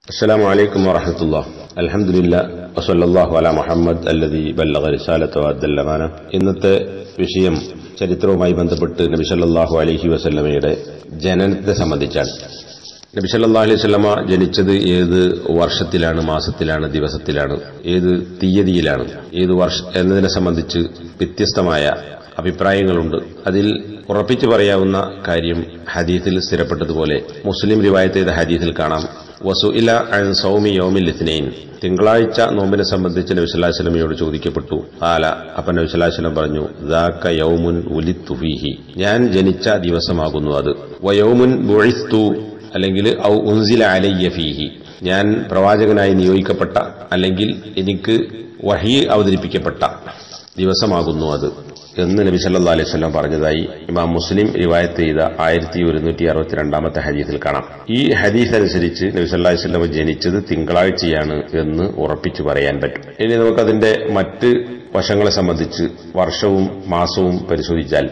السلام عليكم ورحمة الله الحمد لله وصلى الله على محمد الذي بلغ رسالة وأدى الأمانة ഇന്നത്തെ വിഷയം ചരിത്രവുമായി ബന്ധപ്പെട്ട് നബി സല്ലല്ലാഹു അലൈഹി വസല്ലമയുടെ ജനനത്തെ സംബന്ധിച്ചാണ് നബി സല്ലല്ലാഹു അലൈഹി വസല്ലമ ജനിച്ചത് ഏത് വർഷത്തിലാണ് മാസത്തിലാണ് ദിവസത്തിലാണ് ഏത് തീയതിയിലാണ് ഏത് വർഷ എന്നതിനെ സംബന്ധിച്ച് വ്യത്യസ്തമായ അഭിപ്രായങ്ങളുണ്ട് അതിൽ ഉറപ്പിച്ചു പറയാവുന്ന കാര്യം ഹദീസിൽ സ്ഥിരപ്പെട്ടതുപോലെ മുസ്ലിം റിവായത്ത് ചെയ്ത ഹദീസിൽ കാണാം വസുഇല അൻ സൗമി യൗമിൽ ഇസ്നൈൻ തിങ്കളാഴ്ച നോമ്പിനെ സംബന്ധിച്ച് നബിസ്വല്ലാസ്ലമയോട് ചോദിക്കപ്പെട്ടു ആല അപ്പൊ നബിസ്വല്ലാസ്ലം പറഞ്ഞു ദാക്ക യൗമുൻ ഉലിത്തു ഫീഹി ഞാൻ ജനിച്ച ദിവസമാകുന്നു അത് വയൗമുൻ ബുഇസ്തു അല്ലെങ്കിൽ ഔ ഉൻസില അലയ്യ ഫീഹി ഞാൻ പ്രവാചകനായി നിയോഗിക്കപ്പെട്ട അല്ലെങ്കിൽ എനിക്ക് വഹി അവതരിപ്പിക്കപ്പെട്ട ദിവസമാകുന്നു അത് എന്ന് നബി സല്ലാ അലൈഹി സ്വലം പറഞ്ഞതായി ഇമാം മുസ്ലിം റിവായത്ത് ചെയ്ത ആയിരത്തി ഒരുന്നൂറ്റി അറുപത്തിരണ്ടാമത്തെ ഹദീസിൽ കാണാം ഈ ഹദീസ് അനുസരിച്ച് നബി സല്ലാ അലൈഹി സ്വലം ജനിച്ചത് തിങ്കളാഴ്ചയാണ് എന്ന് ഉറപ്പിച്ചു പറയാൻ പറ്റും ഇനി നമുക്കതിന്റെ മറ്റ് വശങ്ങളെ സംബന്ധിച്ച് വർഷവും മാസവും പരിശോധിച്ചാൽ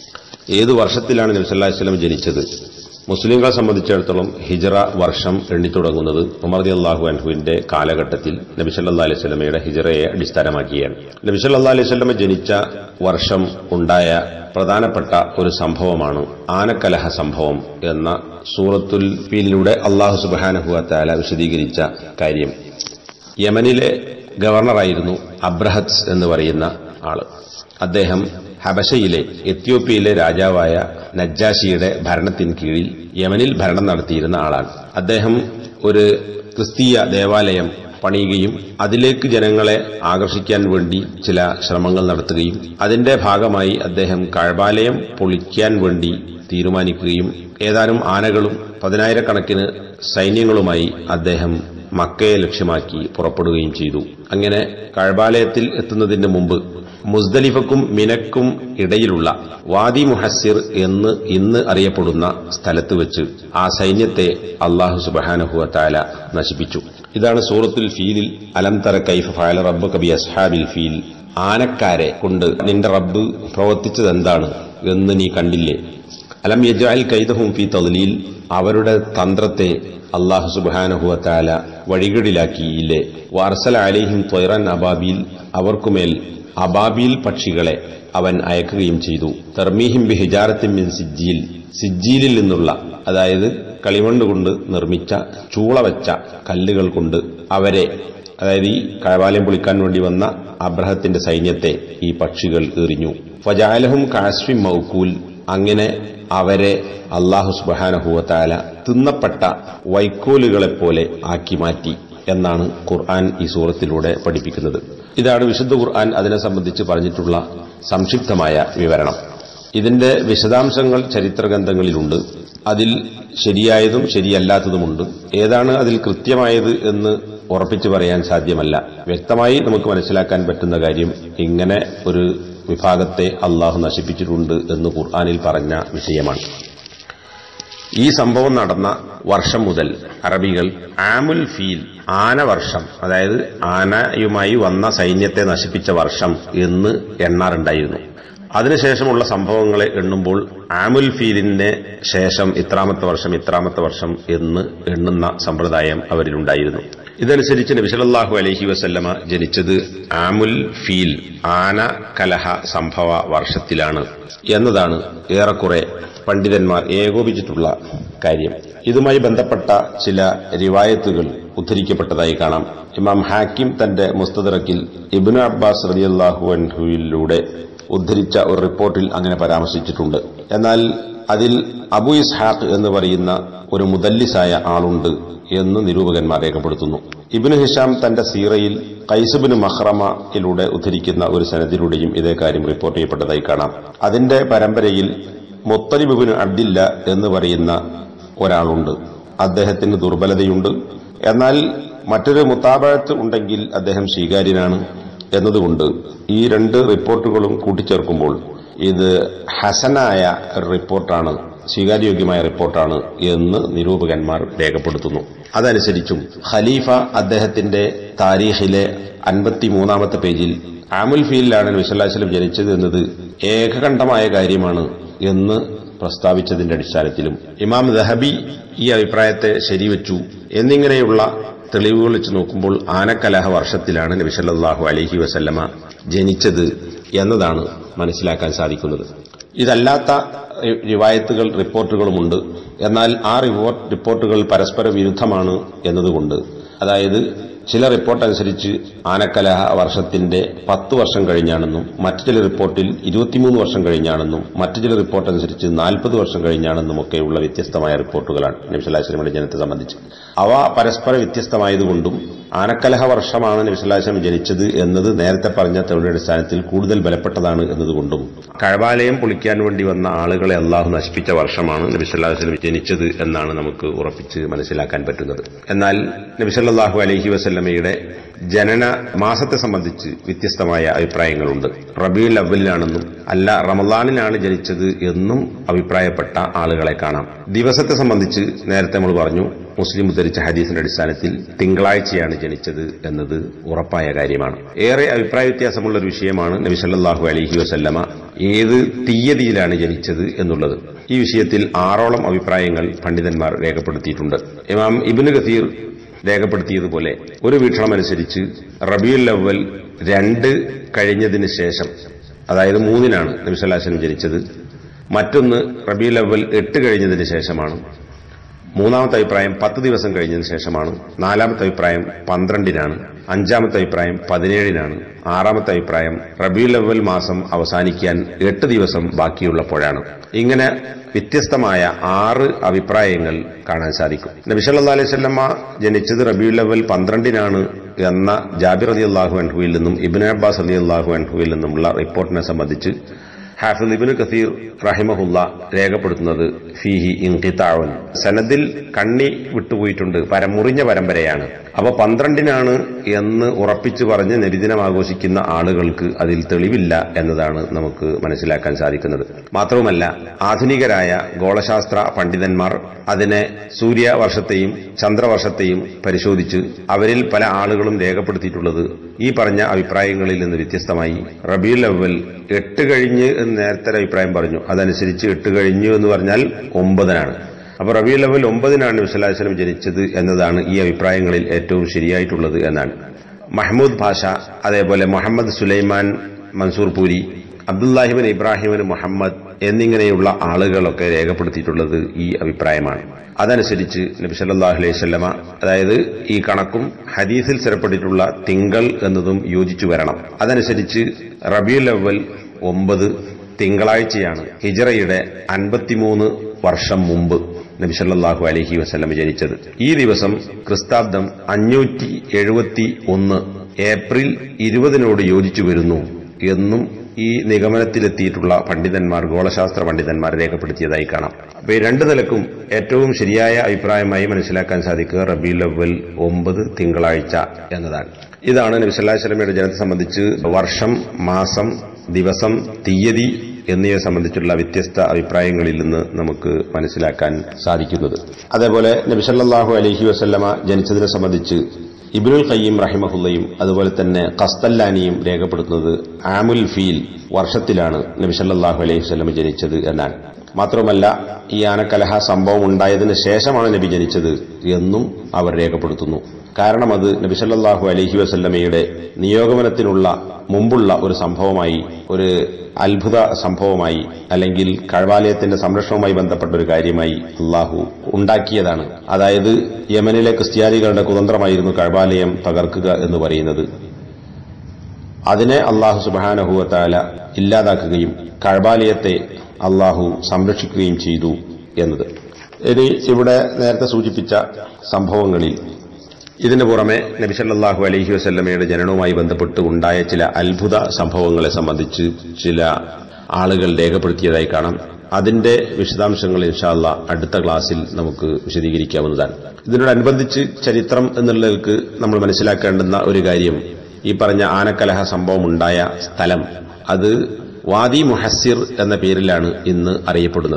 ഏത് വർഷത്തിലാണ് നബി സല്ലാ അലൈഹി സ്വലം ജനിച്ചത് മുസ്ലിങ്ങളെ സംബന്ധിച്ചിടത്തോളം ഹിജറ വർഷം എണ്ണിത്തുടങ്ങുന്നത് ഉമർദി അള്ളാഹു അൻഹുവിന്റെ കാലഘട്ടത്തിൽ നബി സല്ലാ അലൈഹി സ്വലമയുടെ ഹിജറയെ അടിസ്ഥാനമാക്കിയാണ് നബി സല്ലാ അലൈഹി സ്വലമ ജനിച്ച വർഷം ഉണ്ടായ പ്രധാനപ്പെട്ട ഒരു സംഭവമാണ് ആനക്കലഹ സംഭവം എന്ന സൂറത്തുൽ ഫീലിലൂടെ അള്ളാഹു സുബാനഹുഅത്താല വിശദീകരിച്ച കാര്യം യമനിലെ ഗവർണറായിരുന്നു അബ്രഹത്ത് എന്ന് പറയുന്ന ആള് അദ്ദേഹം ഹബശയിലെ എത്യോപ്യയിലെ രാജാവായ നജ്ജാഷിയുടെ ഭരണത്തിന് കീഴിൽ യമനിൽ ഭരണം നടത്തിയിരുന്ന ആളാണ് അദ്ദേഹം ഒരു ക്രിസ്തീയ ദേവാലയം പണിയുകയും അതിലേക്ക് ജനങ്ങളെ ആകർഷിക്കാൻ വേണ്ടി ചില ശ്രമങ്ങൾ നടത്തുകയും അതിന്റെ ഭാഗമായി അദ്ദേഹം കഴബാലയം പൊളിക്കാൻ വേണ്ടി തീരുമാനിക്കുകയും ഏതാനും ആനകളും പതിനായിരക്കണക്കിന് സൈന്യങ്ങളുമായി അദ്ദേഹം മക്കയെ ലക്ഷ്യമാക്കി പുറപ്പെടുകയും ചെയ്തു അങ്ങനെ കഴബാലയത്തിൽ എത്തുന്നതിന് മുമ്പ് മുസ്ദലിഫക്കും മിനക്കും ഇടയിലുള്ള വാദി മുഹസ്സിർ എന്ന് ഇന്ന് അറിയപ്പെടുന്ന സ്ഥലത്ത് വെച്ച് ആ സൈന്യത്തെ അള്ളാഹു സുബാനഹുവ താല നശിപ്പിച്ചു ഇതാണ് സൂറത്തുൽ ഫീലിൽ അലംതര കൈഫ ഫാല റബ്ബ് കബി അസ്ഹാബിൽ ഫീൽ ആനക്കാരെ കൊണ്ട് നിന്റെ റബ്ബ് പ്രവർത്തിച്ചത് എന്താണ് എന്ന് നീ കണ്ടില്ലേ അലം യജാൽ കൈതഹും ഫി തദ്ലീൽ അവരുടെ തന്ത്രത്തെ അള്ളാഹു സുബാനഹുവ താല വഴികളിലാക്കിയില്ലേ വാർസല അലിഹിം ത്വൈറൻ അബാബിൽ അവർക്കുമേൽ അബാബീൽ പക്ഷികളെ അവൻ അയക്കുകയും ചെയ്തു തർമീഹിം ബി ഹിജാറത്തിൻ മിൻ സിജ്ജീൽ സിജ്ജീലിൽ നിന്നുള്ള അതായത് കളിമണ്ണ് കൊണ്ട് നിർമ്മിച്ച ചൂള വെച്ച കല്ലുകൾ കൊണ്ട് അവരെ അതായത് ഈ കഴവാലയം പൊളിക്കാൻ വേണ്ടി വന്ന അബ്രഹത്തിന്റെ സൈന്യത്തെ ഈ പക്ഷികൾ എറിഞ്ഞു ഫജാലഹും കാശ്ഫിം മൗക്കൂൽ അങ്ങനെ അവരെ അള്ളാഹു സുബാനഹുവത്താല തിന്നപ്പെട്ട വൈക്കോലുകളെപ്പോലെ ആക്കി മാറ്റി എന്നാണ് ഖുർആൻ ഈ സൂറത്തിലൂടെ പഠിപ്പിക്കുന്നത് ഇതാണ് വിശുദ്ധ ഖുർആൻ അതിനെ സംബന്ധിച്ച് പറഞ്ഞിട്ടുള്ള സംക്ഷിപ്തമായ വിവരണം ഇതിന്റെ വിശദാംശങ്ങൾ ചരിത്രഗ്രന്ഥങ്ങളിലുണ്ട് അതിൽ ശരിയായതും ശരിയല്ലാത്തതുമുണ്ട് ഏതാണ് അതിൽ കൃത്യമായത് എന്ന് ഉറപ്പിച്ചു പറയാൻ സാധ്യമല്ല വ്യക്തമായി നമുക്ക് മനസ്സിലാക്കാൻ പറ്റുന്ന കാര്യം ഇങ്ങനെ ഒരു വിഭാഗത്തെ അള്ളാഹു നശിപ്പിച്ചിട്ടുണ്ട് എന്ന് ഖുർആാനിൽ പറഞ്ഞ വിഷയമാണ് ഈ സംഭവം നടന്ന വർഷം മുതൽ അറബികൾ ആമുൽ ഫീൽ ആന വർഷം അതായത് ആനയുമായി വന്ന സൈന്യത്തെ നശിപ്പിച്ച വർഷം എന്ന് എണ്ണാറുണ്ടായിരുന്നു അതിനുശേഷമുള്ള സംഭവങ്ങളെ എണ്ണുമ്പോൾ ആമുൽ ഫീലിന് ശേഷം ഇത്രാമത്തെ വർഷം ഇത്രാമത്തെ വർഷം എന്ന് എണ്ണുന്ന സമ്പ്രദായം അവരിലുണ്ടായിരുന്നു ഇതനുസരിച്ച് നബിസലല്ലാഹു അലഹി വസല്ലമ ജനിച്ചത് ആമുൽ ഫീൽ ആന കലഹ സംഭവ വർഷത്തിലാണ് എന്നതാണ് ഏറെക്കുറെ പണ്ഡിതന്മാർ ഏകോപിച്ചിട്ടുള്ള കാര്യം ഇതുമായി ബന്ധപ്പെട്ട ചില റിവായത്തുകൾ ഉദ്ധരിക്കപ്പെട്ടതായി കാണാം ഇമാം ഹാക്കിം തന്റെ മുസ്തദറക്കിൽ ഇബ്നു അബ്ബാസ് റലിയല്ലാഹു അൻഹുവിലൂടെ ഉദ്ധരിച്ച ഒരു റിപ്പോർട്ടിൽ അങ്ങനെ പരാമർശിച്ചിട്ടുണ്ട് എന്നാൽ അതിൽ അബു ഇസ്ഹാഖ് എന്ന് പറയുന്ന ഒരു മുദല്ലിസായ ആളുണ്ട് എന്ന് നിരൂപകന്മാർ രേഖപ്പെടുത്തുന്നു ഇബിന് ഹിഷാം തന്റെ സീറയിൽ കൈസുബിന് മഹ്റമയിലൂടെ ഉദ്ധരിക്കുന്ന ഒരു സനദിലൂടെയും ഇതേ കാര്യം റിപ്പോർട്ട് ചെയ്യപ്പെട്ടതായി കാണാം അതിന്റെ പരമ്പരയിൽ മുത്തലിബിന് അബ്ദില്ല എന്ന് പറയുന്ന ഒരാളുണ്ട് അദ്ദേഹത്തിന് ദുർബലതയുണ്ട് എന്നാൽ മറ്റൊരു മുത്താബഴത്ത് ഉണ്ടെങ്കിൽ അദ്ദേഹം സ്വീകാര്യനാണ് എന്നതുകൊണ്ട് ഈ രണ്ട് റിപ്പോർട്ടുകളും കൂട്ടിച്ചേർക്കുമ്പോൾ ഇത് ഹസനായ റിപ്പോർട്ടാണ് സ്വീകാര്യോഗ്യമായ റിപ്പോർട്ടാണ് എന്ന് നിരൂപകന്മാർ രേഖപ്പെടുത്തുന്നു അതനുസരിച്ചും ഖലീഫ അദ്ദേഹത്തിന്റെ താരീഖിലെ അൻപത്തിമൂന്നാമത്തെ പേജിൽ ആമുൽ ഫീലിലാണ് വിസല്ലാസ്ലം ജനിച്ചത് എന്നത് ഏകകണ്ഠമായ കാര്യമാണ് എന്ന് പ്രസ്താവിച്ചതിന്റെ അടിസ്ഥാനത്തിലും ഇമാം ദഹബി ഈ അഭിപ്രായത്തെ ശരിവച്ചു എന്നിങ്ങനെയുള്ള തെളിവുകൾ വെച്ച് നോക്കുമ്പോൾ ആനക്കലഹ വർഷത്തിലാണ് നബി സല്ലല്ലാഹു അലൈഹി വസല്ലമ ജനിച്ചത് എന്നതാണ് മനസ്സിലാക്കാൻ സാധിക്കുന്നത് ഇതല്ലാത്ത റിവായത്തുകൾ റിപ്പോർട്ടുകളുമുണ്ട് എന്നാൽ ആ റിപ്പോർട്ട് റിപ്പോർട്ടുകൾ പരസ്പര വിരുദ്ധമാണ് എന്നതുകൊണ്ട് അതായത് ചില റിപ്പോർട്ട് അനുസരിച്ച് ആനക്കലഹ വർഷത്തിന്റെ പത്ത് വർഷം കഴിഞ്ഞാണെന്നും മറ്റു ചില റിപ്പോർട്ടിൽ ഇരുപത്തിമൂന്ന് വർഷം കഴിഞ്ഞാണെന്നും മറ്റു ചില റിപ്പോർട്ട് അനുസരിച്ച് നാൽപ്പത് വർഷം കഴിഞ്ഞാണെന്നും ഒക്കെയുള്ള വ്യത്യസ്തമായ റിപ്പോർട്ടുകളാണ് നബിസ്വല്ലാസ്ലമിയുടെ ജനത്തെ സംബന്ധിച്ച് അവ പരസ്പര വ്യത്യസ്തമായതുകൊണ്ടും ആനക്കലഹ വർഷമാണ് നബിസ്വല്ലാസ്ലം ജനിച്ചത് എന്നത് നേരത്തെ പറഞ്ഞ തെളിവിന്റെ അടിസ്ഥാനത്തിൽ കൂടുതൽ ബലപ്പെട്ടതാണ് എന്നതുകൊണ്ടും കഴബാലയം പൊളിക്കാൻ വേണ്ടി വന്ന ആളുകളെ അള്ളാഹു നശിപ്പിച്ച വർഷമാണ് നബിസ്വല്ലാസ്ലം ജനിച്ചത് എന്നാണ് നമുക്ക് ഉറപ്പിച്ച് മനസ്സിലാക്കാൻ പറ്റുന്നത് എന്നാൽ നബിസല്ലാഹു അലഹി വസല്ലമയുടെ ജനന മാസത്തെ സംബന്ധിച്ച് വ്യത്യസ്തമായ അഭിപ്രായങ്ങളുണ്ട് റബീൽ അവലിലാണെന്നും അല്ല റമദാനിലാണ് ജനിച്ചത് എന്നും അഭിപ്രായപ്പെട്ട ആളുകളെ കാണാം ദിവസത്തെ സംബന്ധിച്ച് നേരത്തെ നമ്മൾ പറഞ്ഞു മുസ്ലിം ഉദ്ധരിച്ച ഹദീസിന്റെ അടിസ്ഥാനത്തിൽ തിങ്കളാഴ്ചയാണ് ജനിച്ചത് എന്നത് ഉറപ്പായ കാര്യമാണ് ഏറെ അഭിപ്രായ വ്യത്യാസമുള്ള ഒരു വിഷയമാണ് നബി സല്ലല്ലാഹു അലൈഹി വസല്ലമ ഏത് തീയതിയിലാണ് ജനിച്ചത് എന്നുള്ളത് ഈ വിഷയത്തിൽ ആറോളം അഭിപ്രായങ്ങൾ പണ്ഡിതന്മാർ രേഖപ്പെടുത്തിയിട്ടുണ്ട് ഇമാം ഇബ്നു ഗസീർ രേഖപ്പെടുത്തിയതുപോലെ ഒരു വീക്ഷണമനുസരിച്ച് റബിയുൽ അവൽ രണ്ട് കഴിഞ്ഞതിന് ശേഷം അതായത് മൂന്നിനാണ് നബി സല്ലാസ്ലം ജനിച്ചത് മറ്റൊന്ന് റബിയുൽ അവൽ എട്ട് കഴിഞ്ഞതിന് ശേഷമാണ് മൂന്നാമത്തെ അഭിപ്രായം പത്ത് ദിവസം കഴിഞ്ഞതിന് ശേഷമാണ് നാലാമത്തെ അഭിപ്രായം പന്ത്രണ്ടിനാണ് അഞ്ചാമത്തെ അഭിപ്രായം പതിനേഴിനാണ് ആറാമത്തെ അഭിപ്രായം റബിയുൽ അവൽ മാസം അവസാനിക്കാൻ എട്ട് ദിവസം ബാക്കിയുള്ളപ്പോഴാണ് ഇങ്ങനെ വ്യത്യസ്തമായ ആറ് അഭിപ്രായങ്ങൾ കാണാൻ സാധിക്കും നബിസല്ലാ അലൈഹി സ്വല്ലമ്മ ജനിച്ചത് റബിയുൽ അവൽ പന്ത്രണ്ടിനാണ് എന്ന ജാബിർ അലി അള്ളാഹു അൻഹുവിൽ നിന്നും ഇബിൻ അബ്ബാസ് അലി അള്ളാഹു അൻഹുവിൽ നിന്നുമുള്ള റിപ്പോർട്ടിനെ സംബന്ധിച്ച് ഹാഫിദ് ഇബിന് കസീർ റഹിമഹുല്ല രേഖപ്പെടുത്തുന്നത് ഫീഹി ഇൻകിതാവൻ സനദിൽ കണ്ണി വിട്ടുപോയിട്ടുണ്ട് പരമുറിഞ്ഞ പരമ്പരയാണ് അപ്പൊ പന്ത്രണ്ടിനാണ് എന്ന് ഉറപ്പിച്ചു പറഞ്ഞ് നബിദിനം ആഘോഷിക്കുന്ന ആളുകൾക്ക് അതിൽ തെളിവില്ല എന്നതാണ് നമുക്ക് മനസ്സിലാക്കാൻ സാധിക്കുന്നത് മാത്രവുമല്ല ആധുനികരായ ഗോളശാസ്ത്ര പണ്ഡിതന്മാർ അതിനെ സൂര്യവർഷത്തെയും ചന്ദ്രവർഷത്തെയും പരിശോധിച്ച് അവരിൽ പല ആളുകളും രേഖപ്പെടുത്തിയിട്ടുള്ളത് ഈ പറഞ്ഞ അഭിപ്രായങ്ങളിൽ നിന്ന് വ്യത്യസ്തമായി റബിയുൽ അവൽ എട്ട് കഴിഞ്ഞ് എന്ന് നേരത്തെ ഒരു അഭിപ്രായം പറഞ്ഞു അതനുസരിച്ച് എട്ട് കഴിഞ്ഞു എന്ന് പറഞ്ഞാൽ ഒമ്പതിനാണ് അപ്പൊ റബിയുൽ അവൽ ഒമ്പതിനാണ് വിസ്വലാസ്ലം ജനിച്ചത് എന്നതാണ് ഈ അഭിപ്രായങ്ങളിൽ ഏറ്റവും ശരിയായിട്ടുള്ളത് എന്നാണ് മഹ്മൂദ് ഭാഷ അതേപോലെ മുഹമ്മദ് സുലൈമാൻ മൻസൂർ പൂരി അബ്ദുല്ലാഹിബിൻ ഇബ്രാഹിമിൻ മുഹമ്മദ് എന്നിങ്ങനെയുള്ള ആളുകളൊക്കെ രേഖപ്പെടുത്തിയിട്ടുള്ളത് ഈ അഭിപ്രായമാണ് അതനുസരിച്ച് നബി സല്ലല്ലാഹു അലൈഹി വസല്ലമ അതായത് ഈ കണക്കും ഹദീസിൽ സ്ഥിരപ്പെട്ടിട്ടുള്ള തിങ്കൾ എന്നതും യോജിച്ചു വരണം അതനുസരിച്ച് റബിയുൽ അവൽ ഒമ്പത് തിങ്കളാഴ്ചയാണ് ഹിജറയുടെ അൻപത്തിമൂന്ന് വർഷം മുമ്പ് നബി സല്ലല്ലാഹു അലൈഹി വസല്ലം ജനിച്ചത് ഈ ദിവസം ക്രിസ്താബ്ദം അഞ്ഞൂറ്റി എഴുപത്തി ഒന്ന് ഏപ്രിൽ ഇരുപതിനോട് യോജിച്ചു വരുന്നു എന്നും ഈ നിഗമനത്തിലെത്തിയിട്ടുള്ള പണ്ഡിതന്മാർ ഗോളശാസ്ത്ര പണ്ഡിതന്മാർ രേഖപ്പെടുത്തിയതായി കാണാം അപ്പൊ ഈ രണ്ടു നിലക്കും ഏറ്റവും ശരിയായ അഭിപ്രായമായി മനസ്സിലാക്കാൻ സാധിക്കുക റബീൽ അവൽ ഒമ്പത് തിങ്കളാഴ്ച എന്നതാണ് ഇതാണ് നബി സല്ലല്ലാഹു അലൈഹി വസല്ലമയുടെ ജനത്തെ സംബന്ധിച്ച് വർഷം മാസം ദിവസം തീയതി എന്നിവയെ സംബന്ധിച്ചുള്ള വ്യത്യസ്ത അഭിപ്രായങ്ങളിൽ നിന്ന് നമുക്ക് മനസ്സിലാക്കാൻ സാധിക്കുന്നത് അതേപോലെ നബിസല്ലാഹു അലഹി വസല്ലമ ജനിച്ചതിനെ സംബന്ധിച്ച് ഇബിനുൽ ഖയ്യം റഹിമഹുല്ലയും അതുപോലെ തന്നെ കസ്തല്ലാനിയും രേഖപ്പെടുത്തുന്നത് ആമുൽ ഫീൽ വർഷത്തിലാണ് നബിസല്ലാഹു അലൈഹി വസല്ലമ ജനിച്ചത് എന്നാണ് മാത്രമല്ല ഈ ആനക്കലഹ സംഭവം ഉണ്ടായതിനു ശേഷമാണ് നബി ജനിച്ചത് എന്നും അവർ രേഖപ്പെടുത്തുന്നു കാരണം അത് നബി സല്ലല്ലാഹു അലൈഹി വസല്ലമയുടെ നിയോഗമനത്തിനുള്ള മുമ്പുള്ള ഒരു സംഭവമായി ഒരു അത്ഭുത സംഭവമായി അല്ലെങ്കിൽ കഴവാലയത്തിന്റെ സംരക്ഷണവുമായി ബന്ധപ്പെട്ട ഒരു കാര്യമായി അള്ളാഹു ഉണ്ടാക്കിയതാണ് അതായത് യമനിലെ ക്രിസ്ത്യാനികളുടെ കുതന്ത്രമായിരുന്നു കഴവാലയം തകർക്കുക എന്ന് പറയുന്നത് അതിനെ അള്ളാഹു സുബാനഹുവത്താല ഇല്ലാതാക്കുകയും കഴബാലയത്തെ അള്ളാഹു സംരക്ഷിക്കുകയും ചെയ്തു എന്നത് ഇനി ഇവിടെ നേരത്തെ സൂചിപ്പിച്ച സംഭവങ്ങളിൽ ഇതിനു പുറമെ നബിസല്ലാഹു അലൈഹി വസല്ലമയുടെ ജനനവുമായി ബന്ധപ്പെട്ട് ഉണ്ടായ ചില അത്ഭുത സംഭവങ്ങളെ സംബന്ധിച്ച് ചില ആളുകൾ രേഖപ്പെടുത്തിയതായി കാണാം അതിന്റെ വിശദാംശങ്ങൾ ഇൻഷാല്ല അടുത്ത ക്ലാസ്സിൽ നമുക്ക് വിശദീകരിക്കാവുന്നതാണ് ഇതിനോടനുബന്ധിച്ച് ചരിത്രം എന്നുള്ളവർക്ക് നമ്മൾ മനസ്സിലാക്കേണ്ടുന്ന ഒരു കാര്യം ഈ പറഞ്ഞ ആനക്കലഹ സംഭവം ഉണ്ടായ സ്ഥലം അത് വാദി മുഹസ്സിർ എന്ന പേരിലാണ് ഇന്ന് അറിയപ്പെടുന്നത്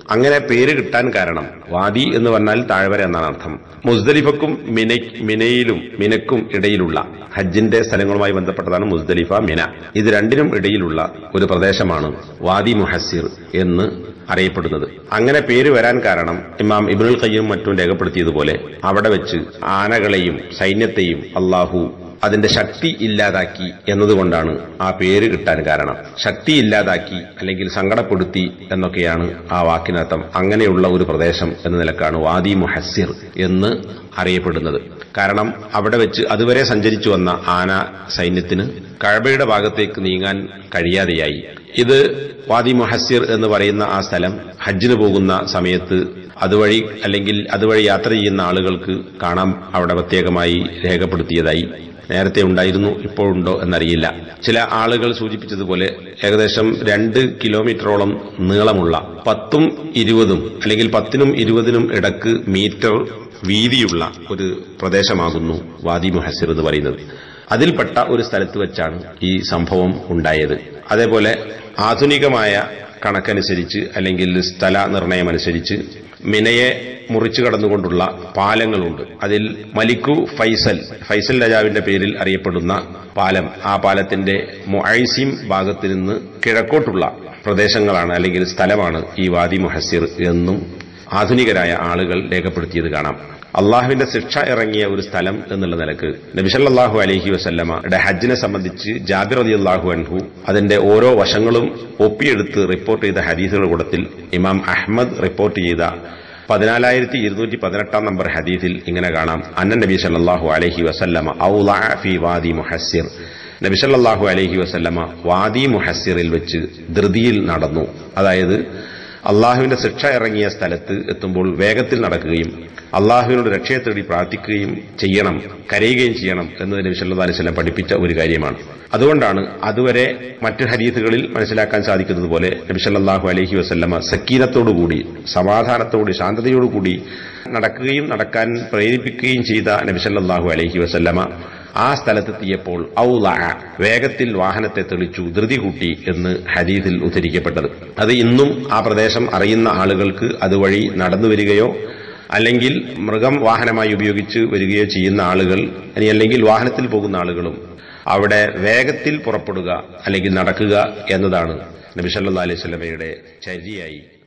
അങ്ങനെ പേര് കിട്ടാൻ കാരണം വാദി എന്ന് പറഞ്ഞാൽ താഴ്വര എന്നാണ് അർത്ഥം മുസ്ദലിഫക്കും മിന മിനയിലും മിനക്കും ഇടയിലുള്ള ഹജ്ജിന്റെ സ്ഥലങ്ങളുമായി ബന്ധപ്പെട്ടതാണ് മുസ്ദലിഫ മിന ഇത് രണ്ടിനും ഇടയിലുള്ള ഒരു പ്രദേശമാണ് വാദി മുഹസിർ എന്ന് അറിയപ്പെടുന്നത് അങ്ങനെ പേര് വരാൻ കാരണം ഇമാം ഇബ്നുൽ ഖയ്യും മറ്റും രേഖപ്പെടുത്തിയതുപോലെ അവിടെ വെച്ച് ആനകളെയും സൈന്യത്തെയും അള്ളാഹു അതിന്റെ ശക്തി ഇല്ലാതാക്കി എന്നതുകൊണ്ടാണ് ആ പേര് കിട്ടാൻ കാരണം ശക്തി ഇല്ലാതാക്കി അല്ലെങ്കിൽ സങ്കടപ്പെടുത്തി എന്നൊക്കെയാണ് ആ വാക്കിനർത്ഥം അങ്ങനെയുള്ള ഒരു പ്രദേശം എന്ന നിലക്കാണ് വാദി മുഹസിർ എന്ന് അറിയപ്പെടുന്നത് കാരണം അവിടെ വെച്ച് അതുവരെ സഞ്ചരിച്ചു വന്ന ആന സൈന്യത്തിന് കഴബയുടെ ഭാഗത്തേക്ക് നീങ്ങാൻ കഴിയാതെയായി ഇത് വാദി മുഹസിർ എന്ന് പറയുന്ന ആ സ്ഥലം ഹജ്ജിന് പോകുന്ന സമയത്ത് അതുവഴി അല്ലെങ്കിൽ അതുവഴി യാത്ര ചെയ്യുന്ന ആളുകൾക്ക് കാണാം അവിടെ പ്രത്യേകമായി രേഖപ്പെടുത്തിയതായി നേരത്തെ ഉണ്ടായിരുന്നു ഇപ്പോഴുണ്ടോ എന്നറിയില്ല ചില ആളുകൾ സൂചിപ്പിച്ചതുപോലെ ഏകദേശം രണ്ട് കിലോമീറ്ററോളം നീളമുള്ള പത്തും ഇരുപതും അല്ലെങ്കിൽ പത്തിനും ഇരുപതിനും ഇടക്ക് മീറ്റർ വീതിയുള്ള ഒരു പ്രദേശമാകുന്നു വാദി മുഹസിർ എന്ന് പറയുന്നത് അതിൽപ്പെട്ട ഒരു സ്ഥലത്ത് വെച്ചാണ് ഈ സംഭവം ഉണ്ടായത് അതേപോലെ ആധുനികമായ കണക്കനുസരിച്ച് അല്ലെങ്കിൽ സ്ഥല നിർണയമനുസരിച്ച് മിനയെ മുറിച്ചു കടന്നുകൊണ്ടുള്ള പാലങ്ങളുണ്ട് അതിൽ മലിക്കു ഫൈസൽ ഫൈസൽ രാജാവിന്റെ പേരിൽ അറിയപ്പെടുന്ന പാലം ആ പാലത്തിന്റെ മൊഐസിം ഭാഗത്ത് നിന്ന് കിഴക്കോട്ടുള്ള പ്രദേശങ്ങളാണ് അല്ലെങ്കിൽ സ്ഥലമാണ് ഈ വാദി മുഹസിർ എന്നും ആധുനികരായ ആളുകൾ രേഖപ്പെടുത്തിയത് കാണാം അള്ളാഹുവിന്റെ ശിക്ഷ ഇറങ്ങിയ ഒരു സ്ഥലം എന്നുള്ള നിലക്ക് നബിസല്ലാഹു അലഹി വസല്ലമയുടെ ഹജ്ജിനെ സംബന്ധിച്ച് ജാബിർ അലി അള്ളാഹു അൻഹു അതിന്റെ ഓരോ വശങ്ങളും ഒപ്പിയെടുത്ത് റിപ്പോർട്ട് ചെയ്ത ഹദീസുകൾ കൂടത്തിൽ ഇമാം അഹമ്മദ് റിപ്പോർട്ട് ചെയ്ത പതിനാലായിരത്തി ഇരുന്നൂറ്റി പതിനെട്ടാം നമ്പർ ഹദീസിൽ ഇങ്ങനെ കാണാം അന്നൻ നബി സല്ലാഹു അലഹി വസല്ലമ ഔലാ ഫി വാദി മുഹസ്സിർ നബി സല്ലാഹു അലഹി വസല്ലമ വാദി മുഹസ്സിറിൽ വെച്ച് ധൃതിയിൽ നടന്നു അതായത് അള്ളാഹുവിന്റെ ശിക്ഷ ഇറങ്ങിയ സ്ഥലത്ത് എത്തുമ്പോൾ വേഗത്തിൽ നടക്കുകയും അള്ളാഹുവിനോട് രക്ഷയെ തേടി പ്രാർത്ഥിക്കുകയും ചെയ്യണം കരയുകയും ചെയ്യണം എന്നത് നബി സല്ലാ അലൈവല്ലം പഠിപ്പിച്ച ഒരു കാര്യമാണ് അതുകൊണ്ടാണ് അതുവരെ മറ്റ് ഹരീത്തുകളിൽ മനസ്സിലാക്കാൻ സാധിക്കുന്നത് പോലെ നബി സല്ലാഹു അലഹി വസ്ല്ലമ സക്കീനത്തോടുകൂടി സമാധാനത്തോട് ശാന്തതയോടുകൂടി നടക്കുകയും നടക്കാൻ പ്രേരിപ്പിക്കുകയും ചെയ്ത നബി സല്ലാഹു അലഹി വസ്ല്ലമ ആ സ്ഥലത്തെത്തിയപ്പോൾ ഔല വേഗത്തിൽ വാഹനത്തെ തെളിച്ചു ധൃതി കൂട്ടി എന്ന് ഹദീസിൽ ഉദ്ധരിക്കപ്പെട്ടത് അത് ഇന്നും ആ പ്രദേശം അറിയുന്ന ആളുകൾക്ക് അതുവഴി നടന്നു വരികയോ അല്ലെങ്കിൽ മൃഗം വാഹനമായി ഉപയോഗിച്ച് വരികയോ ചെയ്യുന്ന ആളുകൾ ഇനി അല്ലെങ്കിൽ വാഹനത്തിൽ പോകുന്ന ആളുകളും അവിടെ വേഗത്തിൽ പുറപ്പെടുക അല്ലെങ്കിൽ നടക്കുക എന്നതാണ് നബി സല്ലാ അലൈഹി സ്വലമയുടെ ചര്യയായി